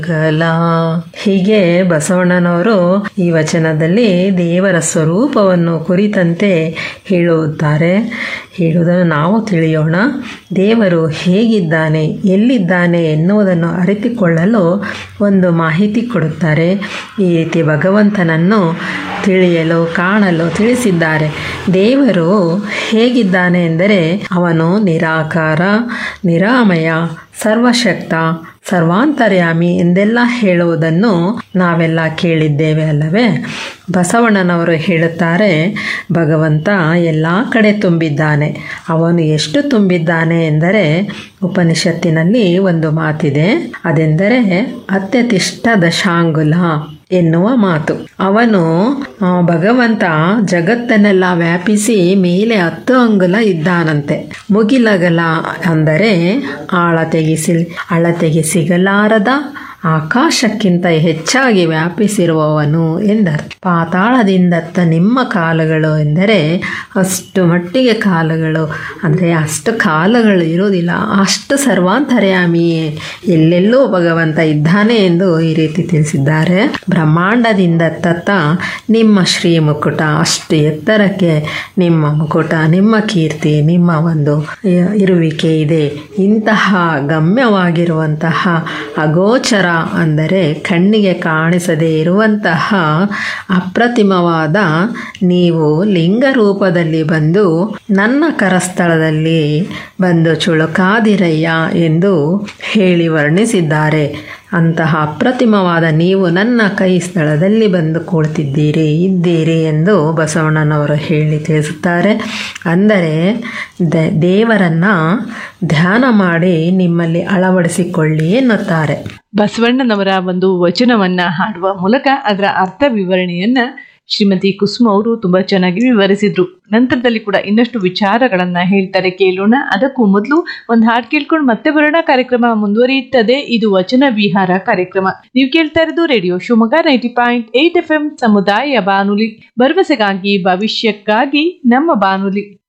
ಗಲ ಹೀಗೆ ಬಸವಣ್ಣನವರು ಈ ವಚನದಲ್ಲಿ ದೇವರ ಸ್ವರೂಪವನ್ನು ಕುರಿತಂತೆ ಹೇಳುತ್ತಾರೆ ಹೇಳುವುದನ್ನು ನಾವು ತಿಳಿಯೋಣ ದೇವರು ಹೇಗಿದ್ದಾನೆ ಎಲ್ಲಿದ್ದಾನೆ ಎನ್ನುವುದನ್ನು ಅರಿತುಕೊಳ್ಳಲು ಒಂದು ಮಾಹಿತಿ ಕೊಡುತ್ತಾರೆ ಈ ರೀತಿ ಭಗವಂತನನ್ನು ತಿಳಿಯಲು ಕಾಣಲು ತಿಳಿಸಿದ್ದಾರೆ ದೇವರು ಹೇಗಿದ್ದಾನೆ ಎಂದರೆ ಅವನು ನಿರಾಕಾರ ನಿರಾಮಯ ಸರ್ವಶಕ್ತ ಸರ್ವಾಂತರ್ಯಾಮಿ ಎಂದೆಲ್ಲ ಹೇಳುವುದನ್ನು ನಾವೆಲ್ಲ ಕೇಳಿದ್ದೇವೆ ಅಲ್ಲವೇ ಬಸವಣ್ಣನವರು ಹೇಳುತ್ತಾರೆ ಭಗವಂತ ಎಲ್ಲ ಕಡೆ ತುಂಬಿದ್ದಾನೆ ಅವನು ಎಷ್ಟು ತುಂಬಿದ್ದಾನೆ ಎಂದರೆ ಉಪನಿಷತ್ತಿನಲ್ಲಿ ಒಂದು ಮಾತಿದೆ ಅದೆಂದರೆ ಅತ್ಯತಿಷ್ಠ ದಶಾಂಗುಲ ಎನ್ನುವ ಮಾತು ಅವನು ಆ, ಭಗವಂತ ಜಗತ್ತನ್ನೆಲ್ಲ ವ್ಯಾಪಿಸಿ ಮೇಲೆ ಹತ್ತು ಅಂಗುಲ ಇದ್ದಾನಂತೆ ಮುಗಿಲಗಲ ಅಂದರೆ ಆಳತೆಗೆ ಸಿಲ್ ಅಳತೆಗೆ ಸಿಗಲಾರದ ಆಕಾಶಕ್ಕಿಂತ ಹೆಚ್ಚಾಗಿ ವ್ಯಾಪಿಸಿರುವವನು ಎಂದರ್ಥ ಪಾತಾಳದಿಂದತ್ತ ನಿಮ್ಮ ಕಾಲಗಳು ಎಂದರೆ ಅಷ್ಟು ಮಟ್ಟಿಗೆ ಕಾಲಗಳು ಅಂದರೆ ಅಷ್ಟು ಕಾಲಗಳು ಇರುವುದಿಲ್ಲ ಅಷ್ಟು ಸರ್ವಾಂತರ್ಯಾಮಿಯೇ ಎಲ್ಲೆಲ್ಲೂ ಭಗವಂತ ಇದ್ದಾನೆ ಎಂದು ಈ ರೀತಿ ತಿಳಿಸಿದ್ದಾರೆ ಬ್ರಹ್ಮಾಂಡದಿಂದ ತತ್ತ ನಿಮ್ಮ ಶ್ರೀ ಮುಕುಟ ಅಷ್ಟು ಎತ್ತರಕ್ಕೆ ನಿಮ್ಮ ಮುಕುಟ ನಿಮ್ಮ ಕೀರ್ತಿ ನಿಮ್ಮ ಒಂದು ಇ- ಇರುವಿಕೆ ಇದೆ ಇಂತಹ ಗಮ್ಯವಾಗಿರುವಂತಹ ಅಗೋಚರ ಅಂದರೆ ಕಣ್ಣಿಗೆ ಕಾಣಿಸದೇ ಇರುವಂತಹ ಅಪ್ರತಿಮವಾದ ನೀವು ಲಿಂಗ ರೂಪದಲ್ಲಿ ಬಂದು ನನ್ನ ಕರಸ್ಥಳದಲ್ಲಿ ಬಂದು ಚುಳುಕಾದಿರಯ್ಯ ಎಂದು ಹೇಳಿ ವರ್ಣಿಸಿದ್ದಾರೆ ಅಂತಹ ಅಪ್ರತಿಮವಾದ ನೀವು ನನ್ನ ಕೈ ಸ್ಥಳದಲ್ಲಿ ಬಂದು ಕುಳಿತಿದ್ದೀರಿ ಇದ್ದೀರಿ ಎಂದು ಬಸವಣ್ಣನವರು ಹೇಳಿ ತಿಳಿಸುತ್ತಾರೆ ಅಂದರೆ ದ ದೇವರನ್ನ ಧ್ಯಾನ ಮಾಡಿ ನಿಮ್ಮಲ್ಲಿ ಅಳವಡಿಸಿಕೊಳ್ಳಿ ಎನ್ನುತ್ತಾರೆ ಬಸವಣ್ಣನವರ ಒಂದು ವಚನವನ್ನ ಹಾಡುವ ಮೂಲಕ ಅದರ ಅರ್ಥ ವಿವರಣೆಯನ್ನ ಶ್ರೀಮತಿ ಕುಸುಮ ಅವರು ತುಂಬಾ ಚೆನ್ನಾಗಿ ವಿವರಿಸಿದ್ರು ನಂತರದಲ್ಲಿ ಕೂಡ ಇನ್ನಷ್ಟು ವಿಚಾರಗಳನ್ನ ಹೇಳ್ತಾರೆ ಕೇಳೋಣ ಅದಕ್ಕೂ ಮೊದಲು ಒಂದು ಹಾಡು ಕೇಳ್ಕೊಂಡು ಮತ್ತೆ ಬರೋಣ ಕಾರ್ಯಕ್ರಮ ಮುಂದುವರಿಯುತ್ತದೆ ಇದು ವಚನ ವಿಹಾರ ಕಾರ್ಯಕ್ರಮ ನೀವು ಕೇಳ್ತಾ ಇರೋದು radio Shivamogga ninety point eight F M ಸಮುದಾಯ ಬಾನುಲಿ ಭರವಸೆಗಾಗಿ ಭವಿಷ್ಯಕ್ಕಾಗಿ ನಮ್ಮ ಬಾನುಲಿ